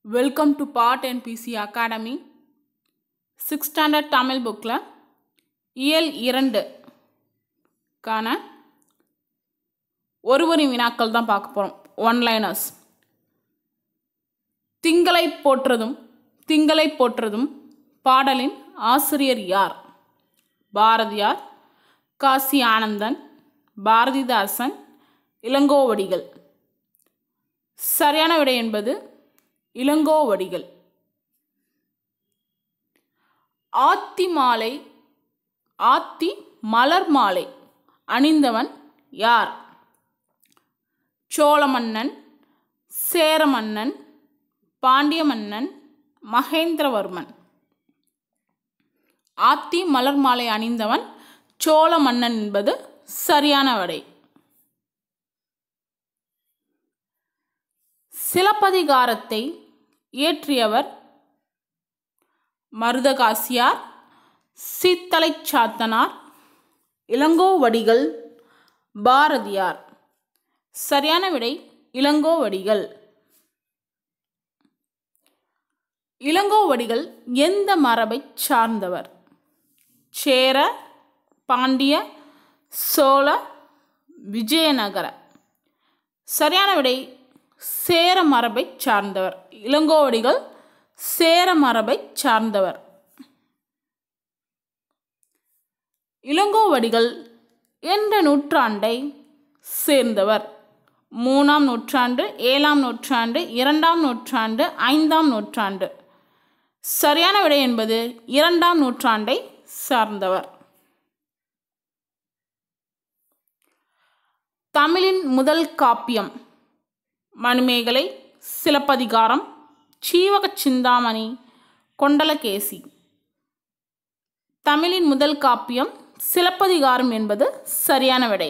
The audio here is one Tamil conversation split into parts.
welcome to pot and PC academy six standard Tamil புக்கில் இயல் இரண்டு கான ஒருவரின் வினாக்கள் தான் பார்க்க போகிறோம் ஒன்லைனர்ஸ் திங்களை போற்றதும் திங்களை போற்றதும் பாடலின் ஆசிரியர் யார் பாரதியார் காசி ஆனந்தன் பாரதிதாசன் இளங்கோவடிகள் சரியான விடை என்பது இளங்கோவடிகள் ஆத்தி மாலை ஆத்தி மலர் மாலை அணிந்தவன் யார் சோழ மன்னன் சேர மன்னன் பாண்டிய மன்னன் மகேந்திரவர்மன் ஆத்தி மலர் மாலை அணிந்தவன் சோழ மன்னன் என்பது சரியான விடை சிலப்பதிகாரத்தை இயற்றியவர் மருதகாசியார் சீத்தலை சாத்தனார் இளங்கோவடிகள் பாரதியார் சரியான விடை இளங்கோவடிகள் இளங்கோவடிகள் எந்த மரபைச் சார்ந்தவர் சேர பாண்டிய சோழ விஜயநகர சரியான விடை சேர மரபைச் சார்ந்தவர் இளங்கோவடிகள் சேர மரபைச் சார்ந்தவர் இளங்கோவடிகள் என்ற நூற்றாண்டை சேர்ந்தவர் மூணாம் நூற்றாண்டு ஏழாம் நூற்றாண்டு இரண்டாம் நூற்றாண்டு ஐந்தாம் நூற்றாண்டு சரியான விடை என்பது இரண்டாம் நூற்றாண்டை சார்ந்தவர் தமிழின் முதல் காப்பியம் மணிமேகலை சிலப்பதிகாரம் சீவக சிந்தாமணி கொண்டலகேசி தமிழின் முதல் காப்பியம் சிலப்பதிகாரம் என்பது சரியான விடை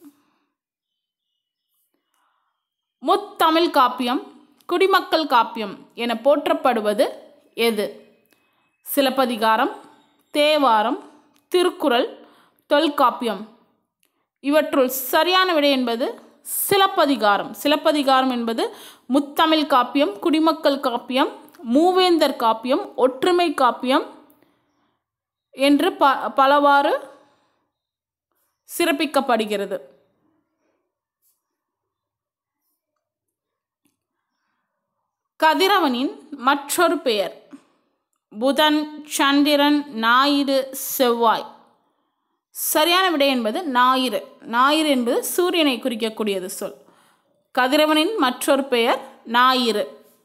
முத்தமிழ் காப்பியம் குடிமக்கள் காப்பியம் என போற்றப்படுவது எது சிலப்பதிகாரம் தேவாரம் திருக்குறள் தொல்காப்பியம் இவற்றுள் சரியான விடை என்பது சிலப்பதிகாரம் சிலப்பதிகாரம் என்பது முத்தமிழ் காப்பியம் குடிமக்கள் காப்பியம் மூவேந்தர் காப்பியம் ஒற்றுமை காப்பியம் என்று ப பலவாறு சிறப்பிக்கப்படுகிறது கதிரவனின் மற்றொரு பெயர் புதன் சந்திரன் ஞாயிறு செவ்வாய் சரியான விடை என்பது ஞாயிறு ஞாயிறு என்பது சூரியனை குறிக்கக்கூடியது சொல் கதிரவனின் மற்றொரு பெயர் ஞாயிறு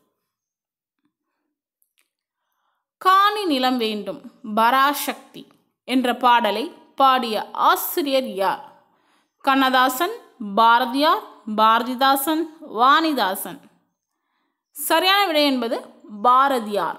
காணி நிலம் வேண்டும் பராசக்தி என்ற பாடலை பாடிய ஆசிரியர் யார் கண்ணதாசன் பாரதியார் பாரதிதாசன் வாணிதாசன் சரியான விடை என்பது பாரதியார்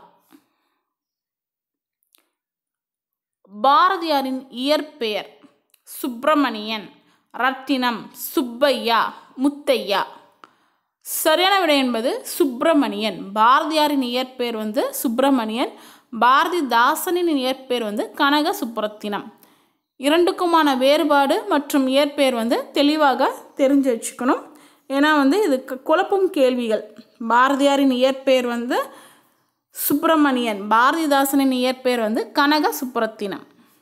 பாரதியாரின் இயற்பெயர் சுப்பிரமணியன் ரத்தினம் சுப்பையா முத்தையா சரியான விடை என்பது சுப்பிரமணியன் பாரதியாரின் இயற்பெயர் வந்து சுப்பிரமணியன் பாரதிதாசனின் இயற்பெயர் வந்து கனக சுப்புரத்தினம் இரண்டுக்குமான வேறுபாடு மற்றும் இயற்பெயர் வந்து தெளிவாக தெரிஞ்சு வச்சுக்கணும் ஏன்னா வந்து இது குழப்பும் கேள்விகள் பாரதியாரின் இயற்பெயர் வந்து சுப்பிரமணியன் பாரதிதாசனின் இயற்பெயர் வந்து கனக சுப்புரத்தினம்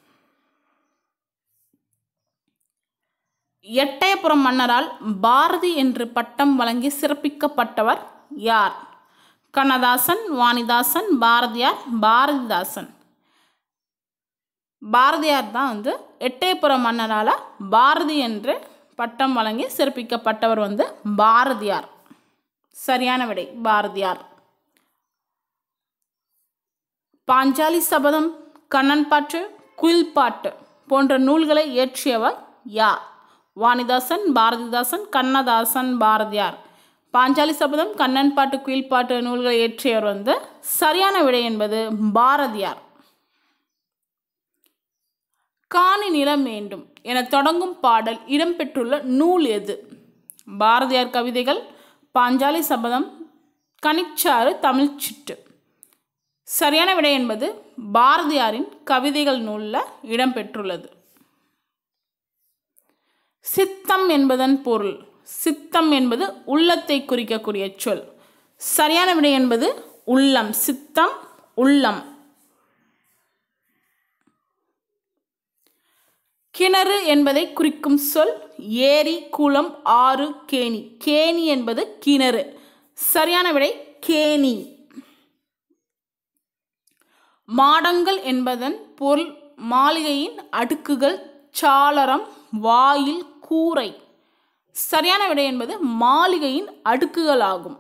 எட்டயபுரம் மன்னரால் பாரதி என்று பட்டம் வழங்கி சிறப்பிக்கப்பட்டவர் யார் கண்ணதாசன் வாணிதாசன் பாரதியார் பாரதிதாசன் பாரதியார் தான் வந்து எட்டயபுரம் மன்னரால் பாரதி என்று பட்டம் வழங்கி சிறப்பிக்கப்பட்டவர் வந்து பாரதியார் சரியான விடை பாரதியார் பாஞ்சாலி சபதம் கண்ணன் பாட்டு குயில் பாட்டு போன்ற நூல்களை இயற்றியவர் யார் வாணிதாசன் பாரதிதாசன் கண்ணதாசன் பாரதியார் பாஞ்சாலி சபதம் கண்ணன் பாட்டு குயில் பாட்டு நூல்களை இயற்றியவர் வந்து சரியான விடை என்பது பாரதியார் காணி நிலம் வேண்டும் என தொடங்கும் பாடல் இடம்பெற்றுள்ள நூல் எது பாரதியார் கவிதைகள் பாஞ்சாலி சபதம் கனிச்சாறு தமிழ் சிட்டு சரியான விடை என்பது பாரதியாரின் கவிதைகள் நூலில் இடம்பெற்றுள்ளது சித்தம் என்பதன் பொருள் சித்தம் என்பது உள்ளத்தை குறிக்கக்கூடிய சொல் சரியான விடை என்பது உள்ளம் சித்தம் உள்ளம் கிணறு என்பதை குறிக்கும் சொல் ஏரி குளம் ஆறு கேணி கேணி என்பது கிணறு சரியான விடை கேணி மாடங்கள் என்பதன் பொருள் மாளிகையின் அடுக்குகள் சாளரம் வாயில் கூரை சரியான விடை என்பது மாளிகையின் அடுக்குகள் ஆகும்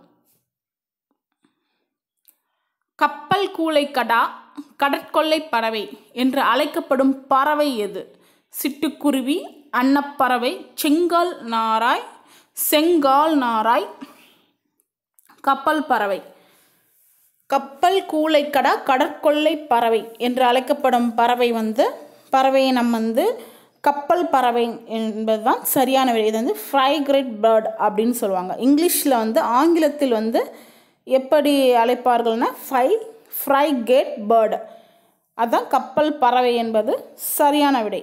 கப்பல் கூளைக்கடா கடற்கொள்ளை பறவை என்று அழைக்கப்படும் பறவை எது சிட்டுக்குருவி அன்னப்பறவை செங்கால் நாராய் செங்கால் நாராய் கப்பல் பறவை கப்பல் கூளைக்கடா கடற்கொள்ளை பறவை என்று அழைக்கப்படும் பறவை வந்து பறவை நம்ம வந்து கப்பல் பறவை என்பதுதான் சரியான விடை இது வந்து ஃப்ரைக்ரெட் பேர்ட் அப்படின்னு சொல்லுவாங்க இங்கிலீஷில் வந்து ஆங்கிலத்தில் வந்து எப்படி அழைப்பார்கள்னா ஃபை ஃப்ரைகேட் பேர்டு அதான் கப்பல் பறவை என்பது சரியான விடை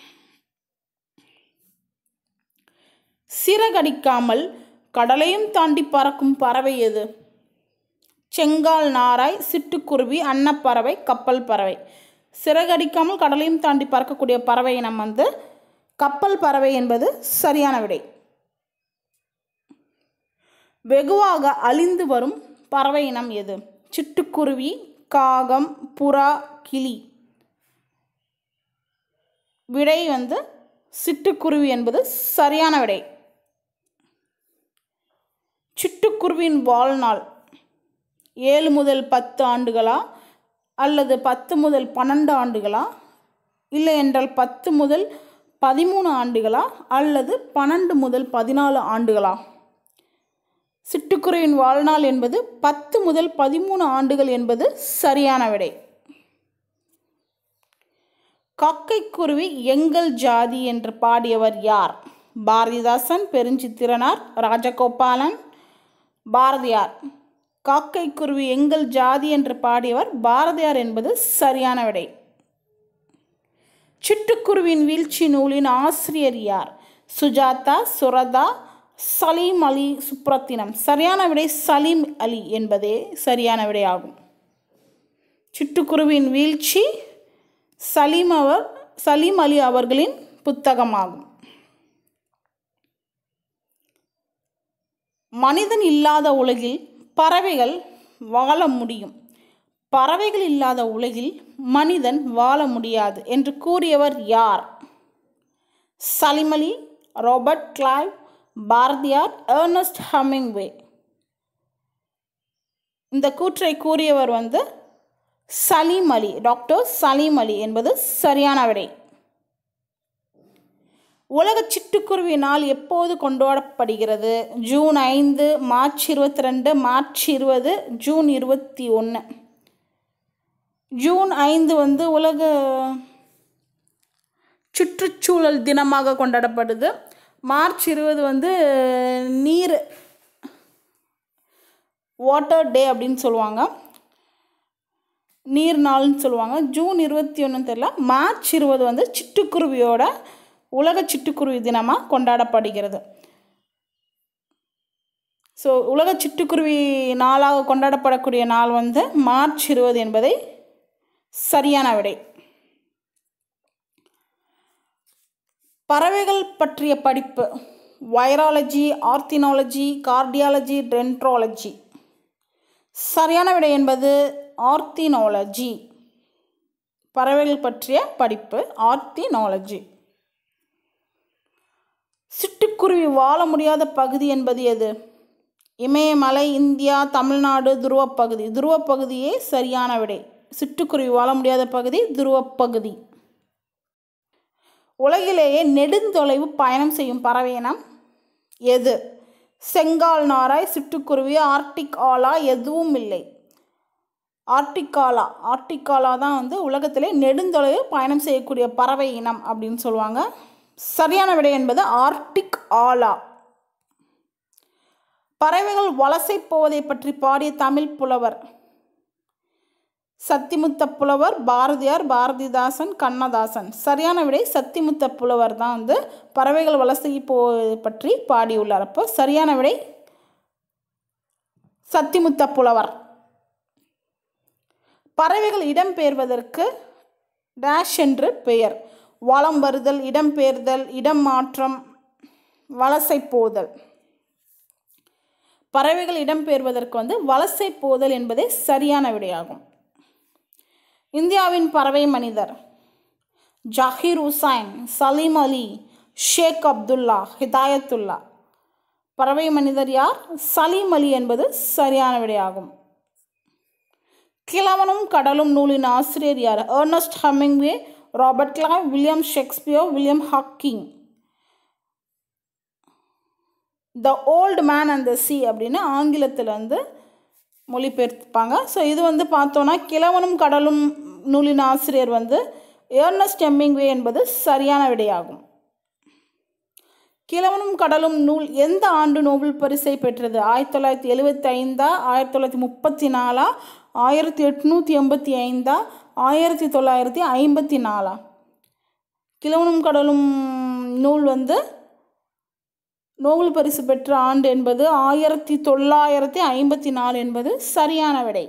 சிறகடிக்காமல் கடலையும் தாண்டி பறக்கும் பறவை எது செங்கால் நாராய் சிட்டுக்குருவி அன்னப்பறவை கப்பல் பறவை சிறகடிக்காமல் கடலையும் தாண்டி பறக்கக்கூடிய பறவை இனம் வந்து கப்பல் பறவை என்பது சரியான விடை வெகுவாக அழிந்து வரும் பறவை இனம் எது சிட்டுக்குருவி காகம் புறா கிளி விடை வந்து சிட்டுக்குருவி என்பது சரியான விடை சிட்டுக்குருவியின் வாழ்நாள் ஏழு முதல் பத்து ஆண்டுகளா அல்லது பத்து முதல் பன்னெண்டு ஆண்டுகளா இல்லை என்றால் பத்து முதல் பதிமூணு ஆண்டுகளா அல்லது பன்னெண்டு முதல் பதினாலு ஆண்டுகளா சிட்டுக்குருவின் வாழ்நாள் என்பது பத்து முதல் பதிமூணு ஆண்டுகள் என்பது சரியான விடை காக்கைக்குருவி எங்கள் ஜாதி என்று பாடியவர் யார் பாரதிதாசன் பெருஞ்சித்திரனார் ராஜகோபாலன் பாரதியார் காக்கைக்குருவி எங்கள் ஜாதி என்று பாடியவர் பாரதியார் என்பது சரியான விடை சிட்டுக்குருவின் வீழ்ச்சி நூலின் ஆசிரியர் யார் சுஜாதா சுரதா சலீம் அலி சுப்ரத்தினம் சரியான விடை சலீம் அலி என்பதே சரியான விடை ஆகும் சிட்டுக்குருவின் வீழ்ச்சி சலீம் அவர் சலீம் அலி அவர்களின் புத்தகமாகும் மனிதன் இல்லாத உலகில் பறவைகள் வாழ முடியும் பறவைகள் இல்லாத உலகில் மனிதன் வாழ முடியாது என்று கூறியவர் யார் Salim Ali Robert Clive Bharathiyar Ernest Hemingway இந்த கூற்றை கூறியவர் வந்து சலீம் அலி டாக்டர் சலீம் அலி என்பது சரியான விடை உலக சிட்டுக்குருவி நாள் எப்போது கொண்டாடப்படுகிறது ஜூன் ஐந்து மார்ச் இருபத்தி ரெண்டு மார்ச் இருபது ஜூன் இருபத்தி ஒன்று ஜூன் ஐந்து வந்து உலக சுற்றுச்சூழல் தினமாக கொண்டாடப்படுது மார்ச் இருபது வந்து நீர் வாட்டர் டே அப்படின்னு சொல்லுவாங்க நீர் நாள்னு சொல்லுவாங்க ஜூன் இருபத்தி ஒன்று தெரியல மார்ச் இருபது வந்து சிட்டுக்குருவியோட உலக சிட்டுக்குருவி தினமாக கொண்டாடப்படுகிறது ஸோ உலக சிட்டுக்குருவி நாளாக கொண்டாடப்படக்கூடிய நாள் வந்து மார்ச் இருபது என்பதை சரியான விடை பறவைகள் பற்றிய படிப்பு வைராலஜி ஆர்த்தினாலஜி கார்டியாலஜி டென்ட்ராலஜி சரியான விடை என்பது ஆர்த்தினாலஜி பறவைகள் பற்றிய படிப்பு ஆர்த்தினாலஜி சிட்டுக்குருவி வாழ முடியாத பகுதி என்பது எது இமயமலை இந்தியா தமிழ்நாடு துருவப்பகுதி துருவப்பகுதியே சரியான விடை சிட்டுக்குருவி வாழ முடியாத பகுதி துருவப்பகுதி உலகிலேயே நெடுந்தொலைவு பயணம் செய்யும் பறவை இனம் எது செங்கால் நாராய் சிட்டுக்குருவி ஆர்டிக் ஆலா எதுவும் இல்லை ஆர்டிகாலா ஆர்டிகாலா தான் வந்து உலகத்திலே நெடுந்தொலைவு பயணம் செய்யக்கூடிய பறவை இனம் அப்படின்னு சொல்லுவாங்க சரியான விடை என்பது ஆர்டிக் ஆலா பறவைகள் வலசை போவதை பற்றி பாடிய தமிழ் புலவர் சத்திமுத்த புலவர் பாரதியார் பாரதிதாசன் கண்ணதாசன் சரியான விடை சத்திமுத்த புலவர் தான் வந்து பறவைகள் வலசை போவதை பற்றி பாடியுள்ளார் அப்போ சரியான விடை சத்திமுத்த புலவர் பறவைகள் இடம்பெயர்வதற்கு டேஷ் என்று பெயர் வலம் வருதல் இடம்பெயர்தல் இடம் மாற்றம் வலசை போதல் பறவைகள் இடம்பெயர்வதற்கு வந்து வலசை போதல் என்பதே சரியான விடையாகும் இந்தியாவின் பறவை மனிதர் ஜஹீர் ஹுசைன் சலீம் அலி ஷேக் அப்துல்லா ஹிதாயத்துல்லா பறவை மனிதர் யார் சலீம் அலி என்பது சரியான விடையாகும் கிழவனும் கடலும் நூலின் ஆசிரியர் யார் Ernest Hemingway Robert Clive William Shakespeare William Hawking the old man and the sea அப்படின்னு ஆங்கிலத்தில் வந்து மொழிபெயர்த்துப்பாங்க ஸோ இது வந்து பார்த்தோன்னா கிழவனும் கடலும் நூலின் ஆசிரியர் வந்து ஏர்னஸ்ட் ஹெம்மிங்வே என்பது சரியான விடையாகும் கிழவனும் கடலும் நூல் எந்த ஆண்டு நோபல் பரிசை பெற்றது ஆயிரத்தி தொள்ளாயிரத்தி எழுபத்தி ஐந்தா ஆயிரத்தி தொள்ளாயிரத்தி முப்பத்தி நாலா ஆயிரத்தி எட்நூற்றி எண்பத்தி ஐந்தா ஆயிரத்தி தொள்ளாயிரத்தி ஐம்பத்தி நாலா கிழவனும் கடலும் நூல் வந்து நோபல் பரிசு பெற்ற ஆண்டு என்பது ஆயிரத்தி தொள்ளாயிரத்தி ஐம்பத்தி நாலு என்பது சரியான விடை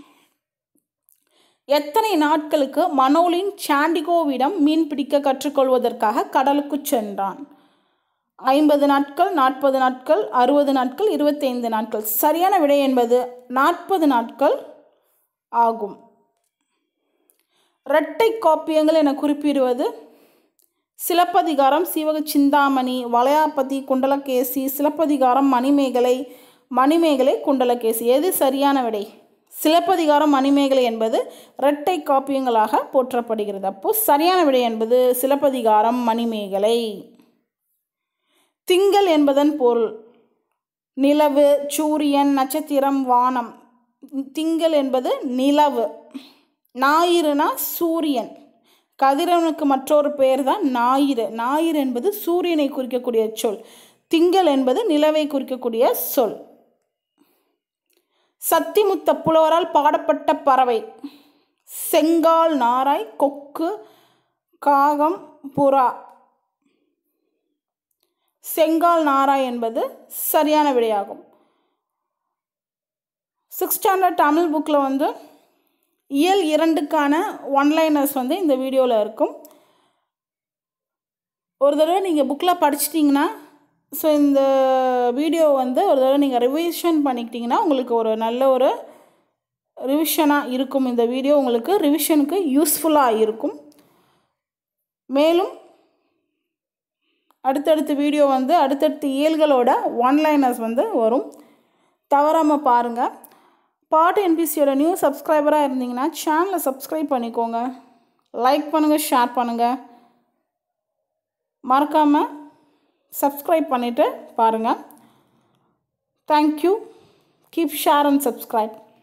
எத்தனை நாட்களுக்கு மனோலின் சாண்டிகோவிடம் மீன் பிடிக்க கற்றுக்கொள்வதற்காக கடலுக்கு சென்றான் ஐம்பது நாட்கள் நாற்பது நாட்கள் அறுபது நாட்கள் இருபத்தைந்து நாட்கள் சரியான விடை என்பது நாற்பது நாட்கள் ஆகும் இரட்டை காப்பியங்கள் என குறிப்பிடுவது சிலப்பதிகாரம் சீவக சிந்தாமணி வளையாபதி குண்டலகேசி சிலப்பதிகாரம் மணிமேகலை மணிமேகலை குண்டலகேசி எது சரியான விடை சிலப்பதிகாரம் மணிமேகலை என்பது இரட்டை காப்பியங்களாக போற்றப்படுகிறது அப்போது சரியான விடை என்பது சிலப்பதிகாரம் மணிமேகலை திங்கள் என்பதன் பொருள் நிலவு சூரியன் நட்சத்திரம் வானம் திங்கள் என்பது நிலவு ஞாயிறுனா சூரியன் கதிரவனுக்கு மற்றொரு பெயர் தான் ஞாயிறு ஞாயிறு என்பது சூரியனை குறிக்கக்கூடிய சொல் திங்கள் என்பது நிலவை குறிக்கக்கூடிய சொல் சத்திமுத்த புலவரால் பாடப்பட்ட பறவை செங்கால் நாராய் கொக்கு காகம் புறா செங்கால் நாராய் என்பது சரியான விடையாகும் சிக்ஸ் ஸ்டாண்டர்ட் தமிழ் புக்கில் வந்து இயல் இரண்டுக்கான ஒன்லைனர்ஸ் வந்து இந்த வீடியோவில் இருக்கும் ஒரு தடவை நீங்கள் புக்கில் படிச்சிட்டிங்கன்னா ஸோ இந்த வீடியோ வந்து ஒரு தடவை நீங்கள் ரிவிஷன் பண்ணிக்கிட்டிங்கன்னா உங்களுக்கு ஒரு நல்ல ஒரு ரிவிஷனாக இருக்கும் இந்த வீடியோ உங்களுக்கு ரிவிஷனுக்கு யூஸ்ஃபுல்லாக இருக்கும் மேலும் அடுத்தடுத்த வீடியோ வந்து அடுத்தடுத்த இயல்களோட ஒன்லைனர்ஸ் வந்து வரும் தவறாமல் பாருங்கள் பாட்டு என்பிசியோட நியூ சப்ஸ்கிரைபராக இருந்தீங்கன்னா சேனலை சப்ஸ்கிரைப் பண்ணிக்கோங்க லைக் பண்ணுங்கள் ஷேர் பண்ணுங்கள் மறக்காமல் சப்ஸ்கிரைப் பண்ணிவிட்டு பாருங்கள் thank you keep share and subscribe